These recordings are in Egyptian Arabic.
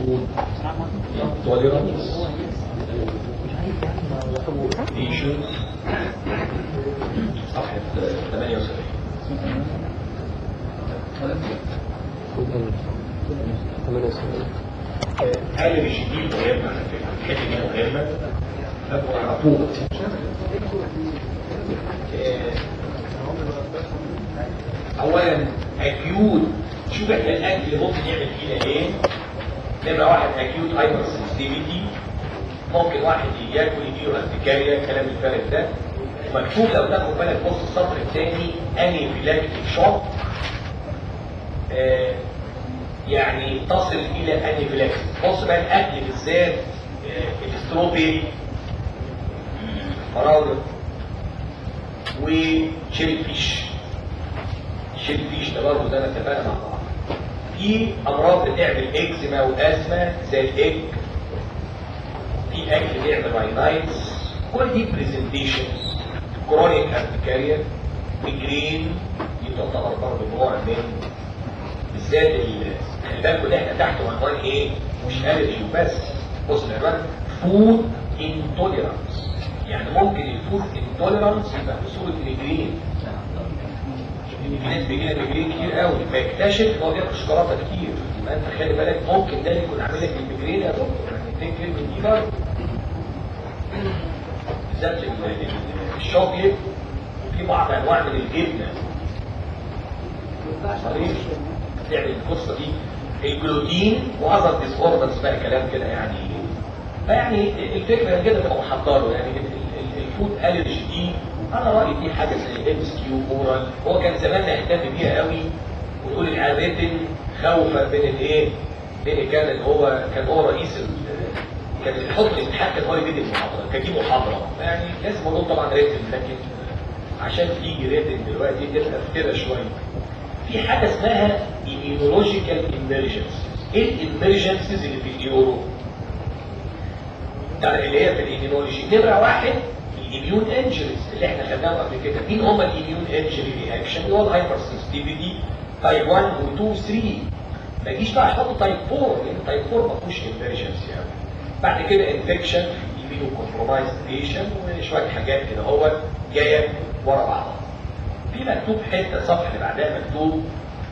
food intolerance issues صفحة 78 ألرجي دي مهمة على فكرة الحتة دي مهمة أبقى على طول اولا اكيوت شوف احنا الاكل ممكن يعمل فينا ايه نمره واحد اكيوت هايبر سنسيتيفيتي ممكن واحد ياكل يجيله ارتكاريا كلام الفارغ ده مكتوب لو تاخد بالك بص السطر الثاني انيفيلاكتيك شوك آه يعني تصل الى انيفيلاكتيك بص بقى الاكل بالذات آه الاستروبي فراوله وشيل فيش شيل فيش ده برضه ده انا اتفقنا مع بعض في امراض بتعمل اكزيما وازمه زي الايج في اكل بيعمل راينايتس كل دي برزنتيشنز كرونيك ارتكاريا ميجرين دي تعتبر برضه نوع من بالذات خلي بالكوا ده احنا تحت عنوان ايه؟ مش الرجي وبس بص العنوان فود انتوليرانس يعني ممكن الفود انتوليرانس يبقى في صوره ميجرين في ناس بيجي لها ميجرين كتير قوي فيكتشف ان هو بياكل شوكولاته كتير يبقى انت خلي بالك ممكن ده يكون عامل لك الميجرين يا دكتور يعني تفتكر من دي برضه بالذات الشوكليت وفي بعض انواع من الجبنه صريح تعمل القصه دي الجلوتين واذر ديس اوردرز بقى كلام كده يعني فيعني الفكره كده تبقى محضره يعني الفود الرجي دي انا رايي دي حاجه زي ام اس كيو اورال هو كان زمان نهتم بيها قوي ونقول العادتين خوفا من الايه؟ لان كان اللي هو كان هو رئيس كان يحط الامتحان كان هو اللي بيدي المحاضره كان دي محاضره يعني لازم اقول طبعا ريتم لكن عشان تيجي ريتم دلوقتي تبقى كده شويه في حاجه اسمها immunological emergencies ايه الامرجنسيز اللي في اليورو؟ يعني اللي هي في الاميونولوجي نمره واحد الاميون انجريز اللي احنا خدناهم قبل كده مين هم الاميون انجري رياكشن اللي هو الهايبر سنسيتيفيتي تايب 1 و 2 و 3 ما يجيش بقى يحطوا تايب 4 لان تايب 4 ما فيهوش امرجنسي يعني بعد كده انفكشن اميونو كومبرومايز بيشن وشويه حاجات كده هو جايه ورا بعضها في مكتوب حته الصفحه اللي بعدها مكتوب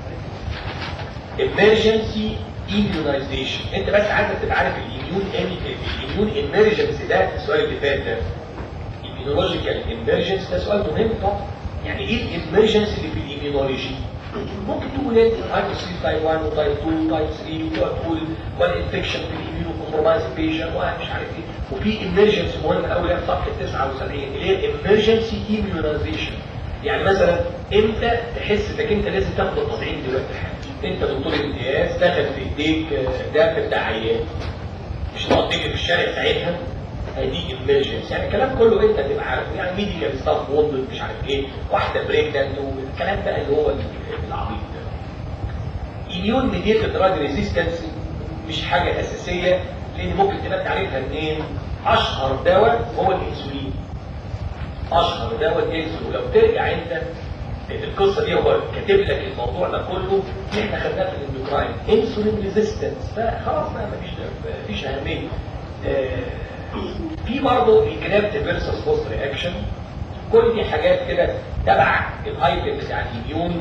emergency immunization انت بس عايزك تبقى عارف الاميون الاميون emergency ده السؤال اللي فات ده immunological emergency ده سؤال مهم طبعا يعني ايه الامرجنسي اللي في الاميونولوجي ممكن تقول انت تايب 3 تايب 1 وتايب 2 تايب 3 وتقعد تقول والانفكشن في الاميونو كومبرومايز بيشن ومش عارف ايه وفي امرجنسي مهم قوي في صفحه 79 اللي هي الامرجنسي immunization يعني مثلا امتى تحس انك انت لازم تاخد التطعيم دلوقتي حالا انت دكتور امتياز دخل في ايديك دافع بتاع عيان مش هتقعد تجري في الشارع ساعتها دي امرجنسي يعني الكلام كله انت تبقى عارف يعني ميديكال ستاف ووندد مش عارف ايه واحده بريجننت والكلام بقى اللي هو العبيط ده اميون ميديتد دراج ريزيستنس مش حاجه اساسيه لان ممكن تبقى تعرفها منين اشهر دواء هو الانسولين اشهر دواء الانسولين ولو ترجع انت القصه دي هو كاتب لك الموضوع ده كله احنا خدناه في الاندوكراين انسولين ريزيستنس فخلاص بقى مفيش مفيش اهميه آه في برضه الكرابت فيرسس بوست رياكشن كل دي حاجات كده تبع الايتم بتاع الاميون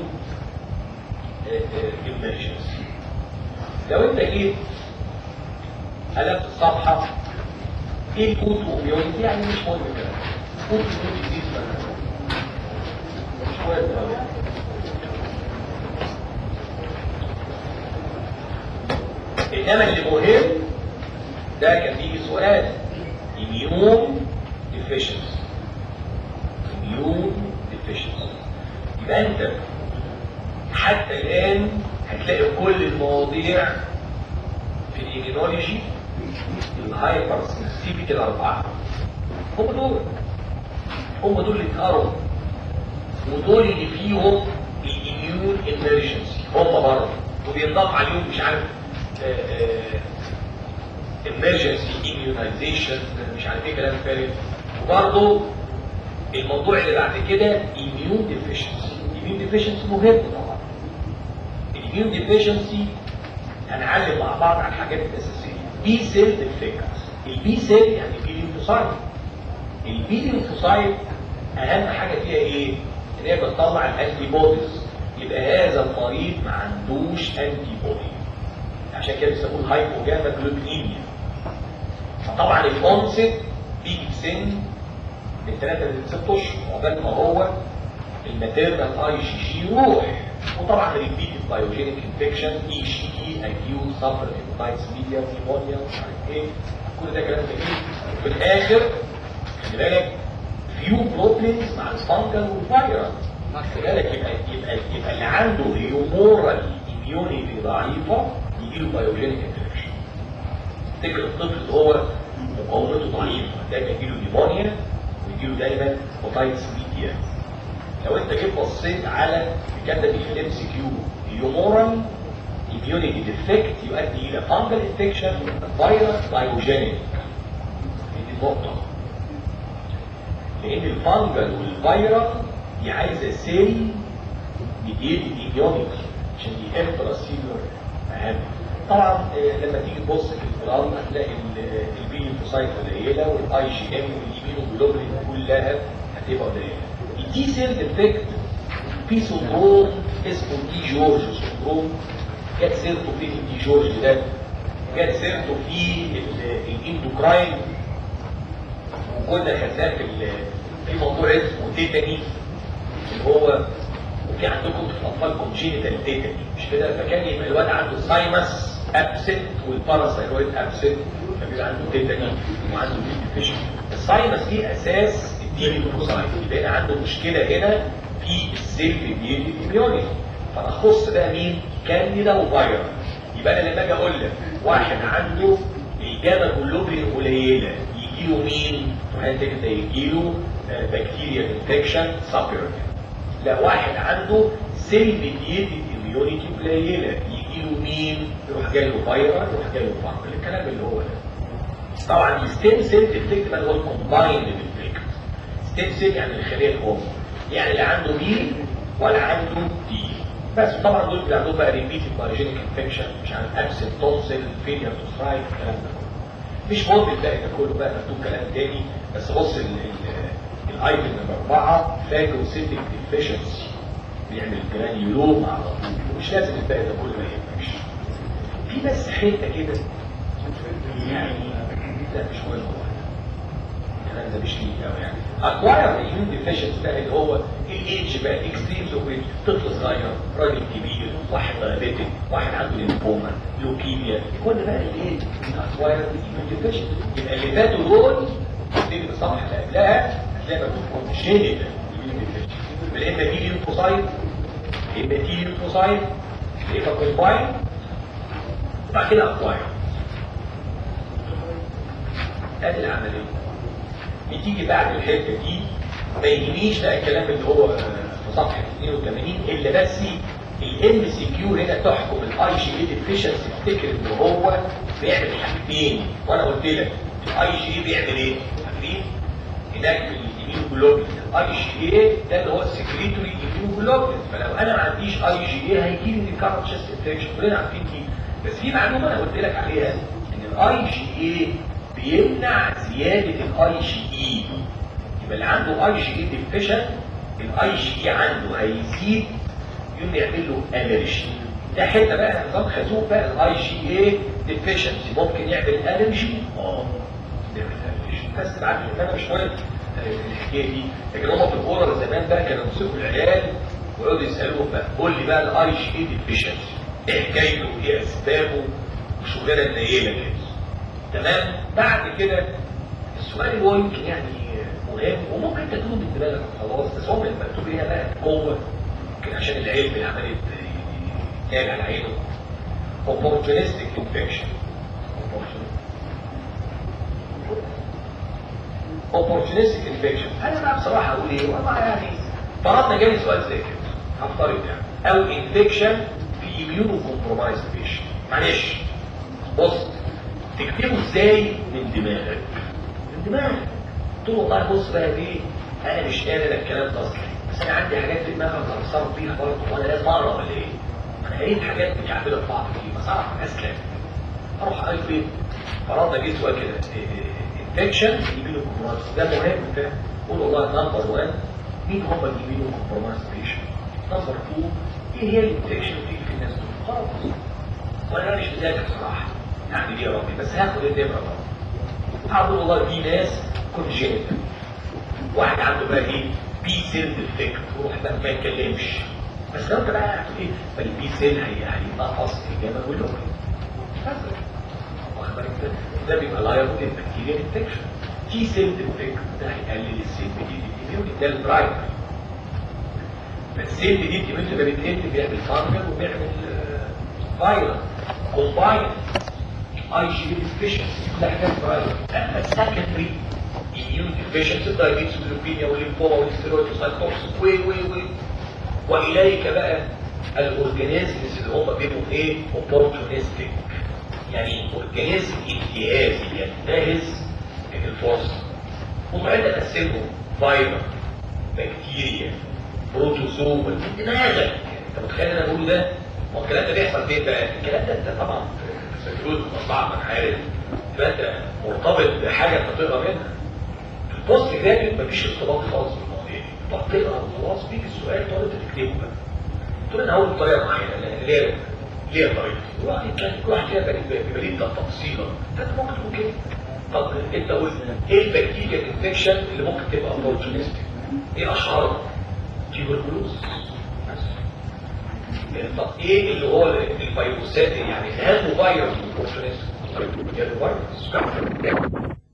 امرجنسي لو انت جيت قلبت الصفحه ايه الاوتو اميونيتي يعني مش مهم كده اوتو اميونيتي دي مش مهم انما اللي مهم ده كان بيجي سؤال immune deficiency immune deficiency يبقى انت حتى الان هتلاقي كل المواضيع في الإيمينولوجي الهايبر سنسيتيفيتي الأربعة هم دول هم دول اللي اتقروا ودول اللي فيهم الإيميون إمرجنسي هم برضه وبينضاف عليهم مش عارف emergency immunization مش عارف ايه كلام فارغ وبرضه الموضوع اللي بعد كده immune deficiency immune deficiency مهم طبعا immune deficiency هنعلم مع بعض على الحاجات الاساسيه بي سيل ديفكتس البي سيل يعني بي ليمفوسايت البي ليمفوسايت اهم حاجه فيها ايه ان هي بتطلع الانتي بوديز يبقى هذا المريض ما عندوش انتي بودي عشان كده بيسموه الهايبوجاما جلوبينيميا فطبعا الانست بيجي في سن من 3 ل 6 اشهر عقبال ما هو الماتيرنال اي جي جي يروح وطبعا ريبيتد بايوجينيك انفكشن اي جي اي اكيوت سفر هيباتايتس ميديا نيمونيا مش عارف ايه كل ده كلام جميل وفي الاخر خلي بالك فيو بروبلمز مع الفانجل والفيروس خلي بالك يبقى يبقى يبقى اللي عنده هيومورال اميونيتي ضعيفه يجي له بايوجينيك انفكشن تفتكر الطفل اللي هو مقاومته ضعيفه دايما يجي له نيمونيا ويجي له دايما هيباتايتس ميديا لو انت جيت بصيت على كتب في الام سي كيو هيومورال immunity defect يؤدي الى fungal infection فيروس بايوجينيك دي النقطة لان الفانجل والفيروس دي عايزة سيل ميديتد immunity عشان دي انتراسيلر اهم طبعا آه، لما تيجي تبص في البلاد هتلاقي البي ليمفوسايت قليله والاي جي ام والاميونوجلوبولين كلها هتبقى قليله الدي سيل ديفكت في سندروم اسمه دي جورج سندروم جت سيرته في الدي جورج ده جت سيرته في ال- الاندوكراين وكنا خدناه في ال- في موضوع اسمه تيتاني اللي هو وفي عندكم في الاطفال كونجينيتال تيتاني مش كده فكان يبقى الواد عنده سايمس ابسنت والباراسايرويد ابسنت فبيبقى عنده تيتاني وعنده ديفيشن السايمس دي اساس الديليفوسايت يبقى هنا عنده مشكله هنا في السيل ديلي اميونيتي فنخص بقى مين كانديدا وفيروس يبقى انا لما اجي اقول لك واحد عنده الجاما جلوبولين قليله يجي له مين؟ وهل كده يجي له بكتيريا انفكشن سابيرت لا واحد عنده سيل ميديتد اميونيتي قليله يجي له مين؟ يروح جاي له فيروس يروح جاي له فانجل الكلام اللي هو ده طبعا الستيم سيل ديفكت بقى هو الكومبايند ديفكت ستيم سيل يعني الخليه الام يعني لا عنده بي ولا عنده دي بس طبعا دول اللي عندهم بقى ريبيتد بايوجينيك انفكشن مش عارف ابسنت تونسل فيلير تو ثرايف الكلام ده كله مش مهم تلاقي ده كله بقى مكتوب كلام تاني بس بص ال- ال- الايتم نمبر اربعه فاجوسيتك ديفيشنسي بيعمل جرانيولوم على طول مش لازم الباقي ده كله ما يهمكش في بس حته كده يعني لا مش مهم والله الكلام ده مش ليه قوي يعني اكواير اليون ديفيشنس ده اللي هو الايدج بقى اكستريمز اوف طفل صغير راجل كبير واحد دايابيتك واحد عنده ليمفوما لوكيميا كل بقى الايه اكواير اليون ديفيشنس يبقى اللي فاتوا دول تيجي بالصفحه اللي قبلها هتلاقي مكتوب كونجينيتال اليون ديفيشنس يبقى اما دي ليمفوسايت اما تي ليمفوسايت اما كومباين وبعد كده اكواير ادي العمليه بتيجي بعد الحته دي ما يهمنيش بقى الكلام اللي هو آه، في صفحه 82 الا بس الام سي كيو هنا تحكم الاي جي اي ديفيشنسي افتكر ان هو بيعمل حاجتين وانا قلت لك الاي جي اي بيعمل ايه؟ عارفين؟ هناك في الاميونوجلوبين الاي جي اي ده اللي هو السكريتوري اميونوجلوبين فلو انا ما عنديش اي جي اي هيجي لي ريكارد شيست انفكشن كلنا عارفين دي بس في معلومه انا قلت لك عليها ان الاي جي اي بيمنع زياده الاي جي اي يبقى اللي عنده اي جي اي ديفيشن الاي جي اي عنده هيزيد يقوم يعمل له الرجي ده حته بقى نظام خازوق بقى الاي جي اي ديفيشنسي ممكن يعمل الرجي اه يعمل الرجي بس بعد انا مش مهم الحكايه دي لكن هم في الاورال زمان بقى كانوا يمسكوا العيال ويقعدوا يسالوهم بقى قول لي بقى الاي جي اي ديفيشنسي ايه حكايته ايه اسبابه وشغلانه منيله كده تمام بعد كده السؤال اللي هو يمكن يعني مهم وممكن تكتبه بالدماغ خلاص بس هو المكتوب هنا بقى قوه يمكن عشان العلم العمليه يتقال على عينه opportunistic infection opportunistic infection انا بقى بصراحه اقول ايه والله يعني فرضنا جالي سؤال زي كده هفترض يعني او infection في immuno compromised patient معلش بص تكتبه ازاي من دماغك من دماغك قلت له والله بص بقى دي انا مش قادر الكلام ده اصلا بس انا عندي حاجات في دماغي اتصرف فيها برضه وانا لازم اقرا ولا ايه؟ انا لقيت حاجات متعبده في بعض كتير بس اعرف اسلم اروح قايل فين فرضنا جه سؤال كده انفكشن يجيله كومبرومايز ده مهم ده قول والله نمبر 1 مين هم اللي يجيله كومبرومايز بيشن نمبر 2 ايه هي الانفكشن اللي بتيجي في الناس دول خلاص وانا مش مذاكر صراحه يعني دي يا ربي بس هاخد النمره بقى هقول والله في ناس كونجينيتال واحد عنده بقى ايه بي سيل ديفكت وروح بقى ما يتكلمش بس لو انت بقى عارف ايه فالبي سيل هي هينقص اجابه كله واخد بالك ده ده بيبقى لايبل للبكتيريا انفكشن تي سيل ديفكت ده هيقلل السيل دي الاميونيتي ده البرايمري السيل دي الاميونيتي ده بيتقل بيعمل فانجل وبيعمل فايروس كومباين اي جي ديفيشنسي ده حاجات برايمري اما السكندري immune deficiency الدايبيتس والليوكيميا والليمفوما والستيرويد والسايتوكسين و و و واليك بقى الاورجانيزمز اللي هم بيبقوا ايه اوبورتونستيك يعني اورجانيزم انتهازي ينتهز الفرصه وبعدين اقسمهم فايروس بكتيريا بروتوزوم من دماغك يعني انت متخيل انا بقول ده هو الكلام ده بيحصل فين بقى؟ الكلام ده انت طبعا في السيكولوجي مصنع من عارف يبقى انت مرتبط بحاجه انت تقرا منها البوست جراديوت مفيش ارتباط خالص بالمواضيع تقعد تقرا وخلاص بيجي السؤال تقعد انت تكتبه بقى تقول انا هقول بطريقه معينه ليه ليه طريقه واحد كان كل واحد فيها بيبقى ليه تفصيله فانت ممكن تقول كده طب انت قول ايه البكتيريا انفكشن اللي ممكن تبقى اوبورتونستيك ايه اشهرها تيوبركلوز طب ايه اللي هو الفيروسات يعني هاتوا فيروس اوبورتونستيك فيروس